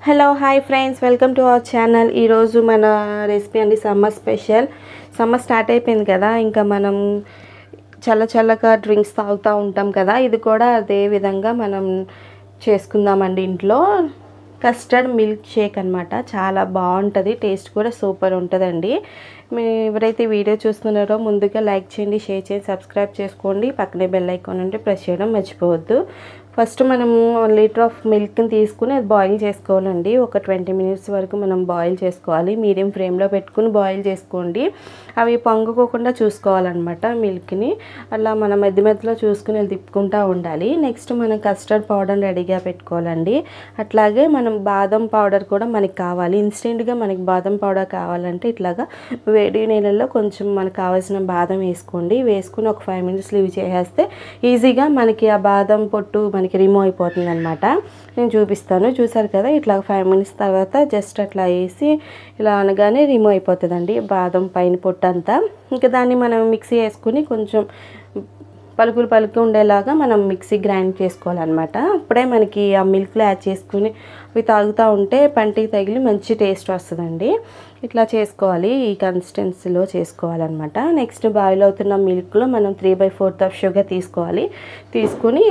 hello hi friends welcome to our channel ఈరోజు మన recipe అండి సమ్మర్ స్పెషల్ సమ్మర్ స్టార్ట్ అయిపోయింది కదా ఇంకా మనం చల్ల చల్లగా డ్రింక్స్ తాగుతూ ఉంటాం కదా ఇది కూడా అదే విధంగా మనం చేసుకుందామండి ఇంట్లో కస్టర్డ్ మిల్క్ షేక్ అనమాట చాలా బాగుంటుంది టేస్ట్ కూడా సూపర్ ఉంటుందండి మీ ఎవరైతే వీడియో చూస్తున్నారో ముందుగా లైక్ చేయండి షేర్ చేయండి సబ్స్క్రైబ్ చేసుకోండి పక్కనే బెల్ ఐకాన్ ఉంటే ప్రెస్ చేయడం మర్చిపోవద్దు ఫస్ట్ మనము లీటర్ ఆఫ్ మిల్క్ని తీసుకుని అది బాయిల్ చేసుకోవాలండి ఒక ట్వంటీ మినిట్స్ వరకు మనం బాయిల్ చేసుకోవాలి మీడియం ఫ్లేమ్లో పెట్టుకుని బాయిల్ చేసుకోండి అవి పొంగకోకుండా చూసుకోవాలన్నమాట మిల్క్ని అలా మనం మధ్య మధ్యలో చూసుకుని అది తిప్పుకుంటూ ఉండాలి నెక్స్ట్ మనం కస్టర్డ్ పౌడర్ రెడీగా పెట్టుకోవాలండి అట్లాగే మనం బాదం పౌడర్ కూడా మనకి కావాలి ఇన్స్టెంట్గా మనకి బాదం పౌడర్ కావాలంటే ఇట్లాగా వేడి నీళ్ళల్లో కొంచెం మనకు కావాల్సిన బాదం వేసుకోండి వేసుకుని ఒక ఫైవ్ మినిట్స్ లీవ్ చేసేస్తే ఈజీగా మనకి ఆ బాదం పొట్టు మనకి రిమూవ్ అయిపోతుంది అనమాట నేను చూపిస్తాను చూసారు కదా ఇట్లా ఫైవ్ మినిట్స్ తర్వాత జస్ట్ అట్లా వేసి ఇలా అనగానే రిమూవ్ అయిపోతుందండి బాదం పైన పొట్టు అంతా ఇంకా దాన్ని మనం మిక్సీ వేసుకుని కొంచెం పలుకులు పలుకు ఉండేలాగా మనం మిక్సీ గ్రైండ్ చేసుకోవాలన్నమాట అప్పుడే మనకి ఆ మిల్క్లో యాడ్ చేసుకుని అవి తాగుతూ ఉంటే పంటికి తగిలి మంచి టేస్ట్ వస్తుందండి ఇట్లా చేసుకోవాలి ఈ కన్సిస్టెన్సీలో చేసుకోవాలన్నమాట నెక్స్ట్ బాయిల్ అవుతున్న మిల్క్లో మనం three by fourth of sugar తీసుకోవాలి తీసుకుని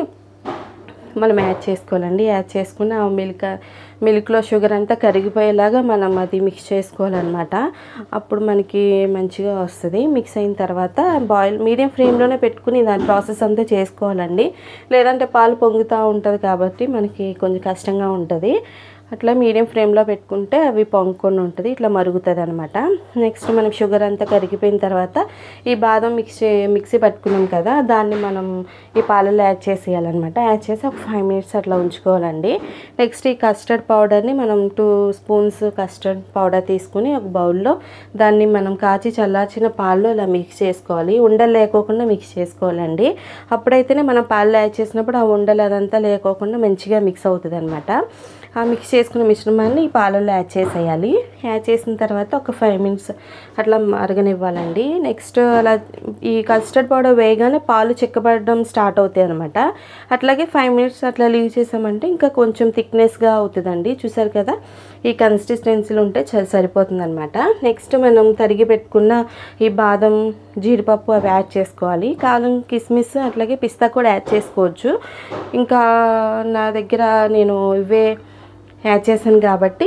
మనం యాడ్ చేసుకోవాలండి యాడ్ చేసుకుని ఆ మిల్క్ మిల్క్లో షుగర్ అంతా కరిగిపోయేలాగా మనం అది మిక్స్ చేసుకోవాలన్నమాట అప్పుడు మనకి మంచిగా వస్తుంది మిక్స్ అయిన తర్వాత బాయిల్ మీడియం ఫ్లేమ్లోనే పెట్టుకుని దాని ప్రాసెస్ అంతా చేసుకోవాలండి లేదంటే పాలు పొంగుతూ ఉంటుంది కాబట్టి మనకి కొంచెం కష్టంగా ఉంటుంది అట్లా మీడియం ఫ్లేమ్లో పెట్టుకుంటే అవి పొంగుకొని ఉంటుంది ఇట్లా మరుగుతుంది అనమాట నెక్స్ట్ మనం షుగర్ అంతా కరిగిపోయిన తర్వాత ఈ బాదం మిక్సీ మిక్సీ పట్టుకున్నాం కదా దాన్ని మనం ఈ పాలలో యాడ్ చేసేయాలన్నమాట యాడ్ చేసి ఒక ఫైవ్ మినిట్స్ అట్లా ఉంచుకోవాలండి నెక్స్ట్ ఈ కస్టర్డ్ పౌడర్ని మనం టూ స్పూన్స్ కస్టర్డ్ పౌడర్ తీసుకుని ఒక బౌల్లో దాన్ని మనం కాచి చల్లార్చిన పాల్లో ఇలా మిక్స్ చేసుకోవాలి ఉండలు లేకోకుండా మిక్స్ చేసుకోవాలండి అప్పుడైతేనే మనం పాలలో యాడ్ చేసినప్పుడు ఆ ఉండలు అదంతా లేకోకుండా మంచిగా మిక్స్ అవుతుంది అనమాట ఆ మిక్స్ చేసుకున్న మిశ్రమాన్ని ఈ పాలల్లో యాడ్ చేసేయాలి యాడ్ చేసిన తర్వాత ఒక ఫైవ్ మినిట్స్ అట్లా మరగనివ్వాలండి నెక్స్ట్ అలా ఈ కస్టర్డ్ పౌడర్ వేయగానే పాలు చిక్కబడడం స్టార్ట్ అవుతాయి అనమాట అట్లాగే ఫైవ్ మినిట్స్ అట్లా లీవ్ చేసామంటే ఇంకా కొంచెం థిక్నెస్గా అవుతుందండి చూసారు కదా ఈ కన్సిస్టెన్సీలో ఉంటే సరిపోతుంది అనమాట నెక్స్ట్ మనం తరిగి పెట్టుకున్న ఈ బాదం జీడిపప్పు అవి యాడ్ చేసుకోవాలి కాలం కిస్మిస్ అట్లాగే పిస్తా కూడా యాడ్ చేసుకోవచ్చు ఇంకా నా దగ్గర నేను ఇవే యాడ్ చేశాను కాబట్టి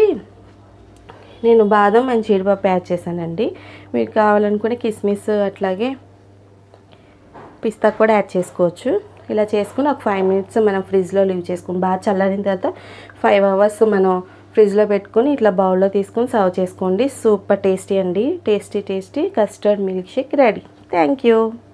నేను బాదం అండ్ జీడిపప్పు యాడ్ చేశానండి మీకు కావాలనుకునే కిస్మిస్ అట్లాగే పిస్తా కూడా యాడ్ చేసుకోవచ్చు ఇలా చేసుకుని ఒక ఫైవ్ మినిట్స్ మనం ఫ్రిడ్జ్లో లీవ్ చేసుకుని బాగా చల్లారిన తర్వాత ఫైవ్ అవర్స్ మనం ఫ్రిడ్జ్లో పెట్టుకొని ఇట్లా బౌల్లో తీసుకొని సర్వ్ చేసుకోండి సూపర్ టేస్టీ అండి tasty tasty custard milk shake ready thank you